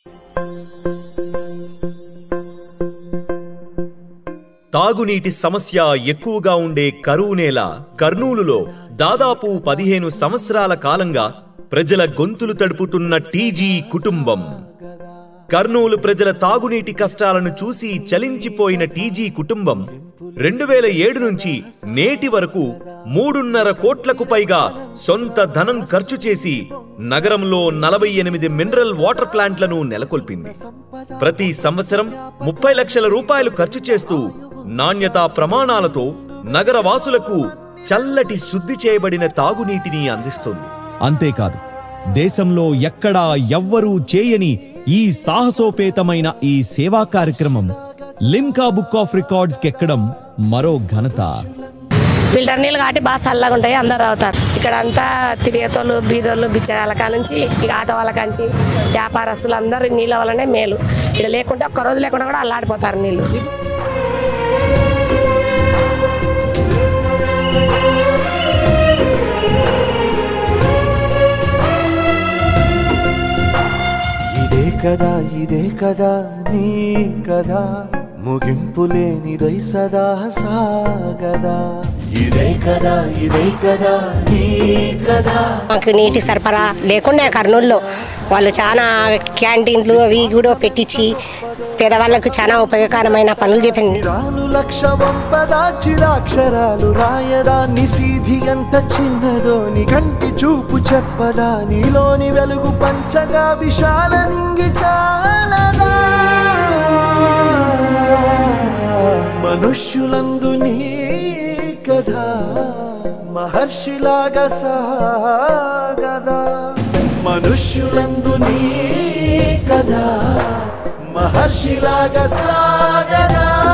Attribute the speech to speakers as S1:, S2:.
S1: తాగునీటి సమస్య ఎక్కువగా ఉండే కరువు నేల కర్నూలులో దాదాపు పదిహేను సంవత్సరాల కాలంగా ప్రజల గొంతులు తడుపుతున్న టీజీ కుటుంబం కర్నూలు ప్రజల తాగునీటి కష్టాలను చూసి చలించిపోయిన టీజీ కుటుంబం రెండు వేల ఏడు నుంచి నేటి వరకు మూడున్నర కోట్లకు పైగా సొంత ధనం ఖర్చు చేసి నగరంలో నలభై ఎనిమిది మినరల్ వాటర్ ప్లాంట్లను నెలకొల్పింది ప్రతి సంవత్సరం ముప్పై లక్షల రూపాయలు ఖర్చు చేస్తూ నాణ్యతా ప్రమాణాలతో నగర వాసులకు చల్లటి శుద్ధి చేయబడిన తాగునీటిని అందిస్తుంది
S2: అంతేకాదు దేశంలో ఎక్కడా ఎవ్వరూ చేయని ఈ సాహసోపేతమైన ఈ సేవా కార్యక్రమం లిమ్కా బుక్ ఆఫ్ రికార్డ్స్ ఎక్కడం మరో ఘనత
S3: ఫిల్టర్ నీళ్ళు కాబట్టి బాగా చల్లగా ఉంటాయి అందరు తాగుతారు ఇక్కడ అంతా తిరిగేతోళ్ళు బీదోళ్ళు బిచ్చగాళ్ళ కాడ నుంచి ఇక ఆటో వాళ్ళ కాంచి వ్యాపారస్తులు అందరూ నీళ్ళ వల్లనే మేలు ఇక్కడ లేకుంటే ఒక్క రోజు లేకుండా కూడా అల్లాడిపోతారు నీళ్ళు
S4: ఇదే కదా ఇదే కదా నీ కదా ముగింపు లేనిదై సదా సాగదా ఇదే కదా ఇదే కదా నీ కదా
S3: మాకు నీటి సరఫరా లేకుండా కర్నూలులో వాళ్ళు చాలా క్యాంటీన్లు అవి కూడా పెట్టించి పేదవాళ్ళకు చాలా ఉపయోగకరమైన పనులు చెప్పింది
S4: రాను లక్ష వంపదా చిరాక్షరాలు రాయదా నిసీధి ఎంత చిన్నదో నీ కంటి చూపు చెప్పదా నీలోని వెలుగు పంచగా విశాల నింగి చాలదా మనుష్యులందు నీ కదా మహర్షిలాగా సాగదా మనుష్యులందు నీ కదా మహర్షిలాగా సాగదా